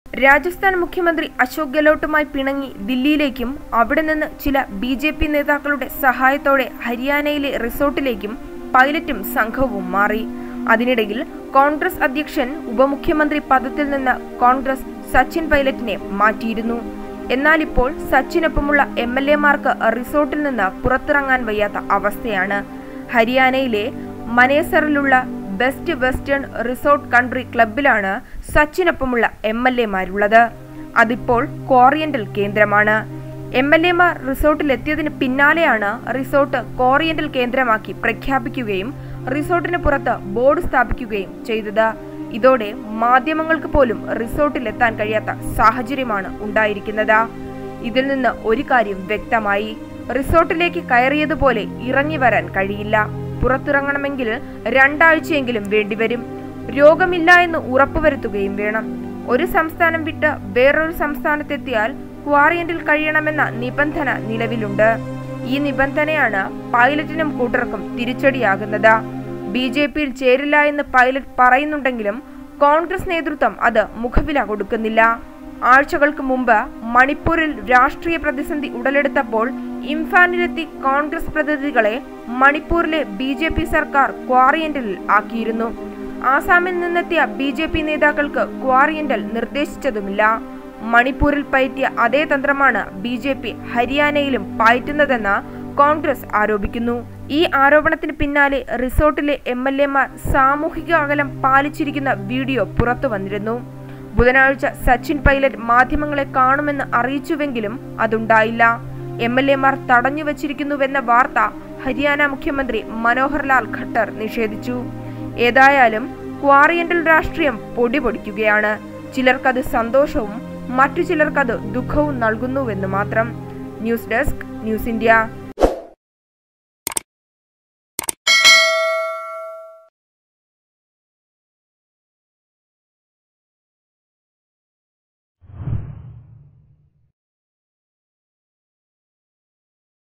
രാജസ്ഥാൻ മുഖ്യമന്ത്രി അശോക് ഗെഹ്ലോട്ടുമായി പിണങ്ങി ദില്ലിയിലേക്കും അവിടെ നിന്ന് ചില ബി ജെ പി നേതാക്കളുടെ സഹായത്തോടെ ഹരിയാനയിലെ റിസോർട്ടിലേക്കും പൈലറ്റും സംഘവും മാറി അതിനിടയിൽ കോൺഗ്രസ് അധ്യക്ഷൻ ഉപമുഖ്യമന്ത്രി പദത്തിൽ നിന്ന് കോൺഗ്രസ് സച്ചിൻ പൈലറ്റിനെ മാറ്റിയിരുന്നു എന്നാൽ ഇപ്പോൾ സച്ചിനൊപ്പമുള്ള എം എൽ എമാർക്ക് റിസോർട്ടിൽ നിന്ന് പുറത്തിറങ്ങാൻ വയ്യാത്ത അവസ്ഥയാണ് ഹരിയാനയിലെ മനേസറിലുള്ള ബെസ്റ്റ് വെസ്റ്റേൺ റിസോർട്ട് കൺട്രി ക്ലബിലാണ് സച്ചിനൊപ്പമുള്ള എം എൽ എമാരുള്ളത് അതിപ്പോൾ കോറിയന്റൽ കേന്ദ്രമാണ് എം എൽ എമാർ റിസോർട്ടിലെത്തിയതിന് പിന്നാലെയാണ് റിസോർട്ട് കോറിയന്റൽ കേന്ദ്രമാക്കി പ്രഖ്യാപിക്കുകയും റിസോർട്ടിന് പുറത്ത് ബോർഡ് സ്ഥാപിക്കുകയും ചെയ്തത് ഇതോടെ മാധ്യമങ്ങൾക്ക് പോലും റിസോർട്ടിലെത്താൻ കഴിയാത്ത സാഹചര്യമാണ് ഉണ്ടായിരിക്കുന്നത് ഇതിൽ നിന്ന് ഒരു കാര്യം വ്യക്തമായി റിസോർട്ടിലേക്ക് കയറിയതുപോലെ ഇറങ്ങി വരാൻ കഴിയില്ല പുറത്തിറങ്ങണമെങ്കിൽ രണ്ടാഴ്ചയെങ്കിലും വേണ്ടിവരും രോഗമില്ല എന്ന് ഉറപ്പുവരുത്തുകയും വേണം ഒരു സംസ്ഥാനം വിട്ട് വേറൊരു സംസ്ഥാനത്തെത്തിയാൽ ക്വാറന്റൈനിൽ കഴിയണമെന്ന നിബന്ധന നിലവിലുണ്ട് ഈ നിബന്ധനയാണ് പൈലറ്റിനും കൂട്ടർക്കും തിരിച്ചടിയാകുന്നത് ബി ജെ പിയിൽ ചേരില്ല എന്ന് പൈലറ്റ് പറയുന്നുണ്ടെങ്കിലും കോൺഗ്രസ് നേതൃത്വം അത് മുഖവില കൊടുക്കുന്നില്ല ആഴ്ചകൾക്ക് മുമ്പ് മണിപ്പൂരിൽ രാഷ്ട്രീയ പ്രതിസന്ധി ഉടലെടുത്തപ്പോൾ ഇംഫാനിലെത്തി കോൺഗ്രസ് പ്രതിനിധികളെ മണിപ്പൂരിലെ ബി ജെ പി സർക്കാർ ക്വാറിയന്റലിൽ ആക്കിയിരുന്നു ആസാമിൽ നിന്നെത്തിയ ബി ജെ പി നേതാക്കൾക്ക് ക്വാറിയന്റൽ നിർദ്ദേശിച്ചതുമില്ല മണിപ്പൂരിൽ പയറ്റിയ അതേ തന്ത്രമാണ് ബി ജെ പി ഹരിയാനയിലും പയറ്റുന്നതെന്ന് കോൺഗ്രസ് ആരോപിക്കുന്നു ഈ ആരോപണത്തിന് പിന്നാലെ റിസോർട്ടിലെ എം എൽ എമാർ സാമൂഹിക അകലം പാലിച്ചിരിക്കുന്ന വീഡിയോ പുറത്തു വന്നിരുന്നു ബുധനാഴ്ച സച്ചിൻ പൈലറ്റ് മാധ്യമങ്ങളെ കാണുമെന്ന് അറിയിച്ചുവെങ്കിലും അതുണ്ടായില്ല എം എൽ എമാർ തടഞ്ഞു വച്ചിരിക്കുന്നുവെന്ന വാർത്ത ഹരിയാന മുഖ്യമന്ത്രി മനോഹർ ലാൽ ഖട്ടർ നിഷേധിച്ചു ഏതായാലും ക്വാറിയന്റൽ രാഷ്ട്രീയം പൊടിപൊടിക്കുകയാണ് ചിലർക്കത് സന്തോഷവും മറ്റു ചിലർക്കത് ദുഃഖവും നൽകുന്നുവെന്ന് മാത്രം ന്യൂസ് ഡെസ്ക് ന്യൂസ് ഇന്ത്യ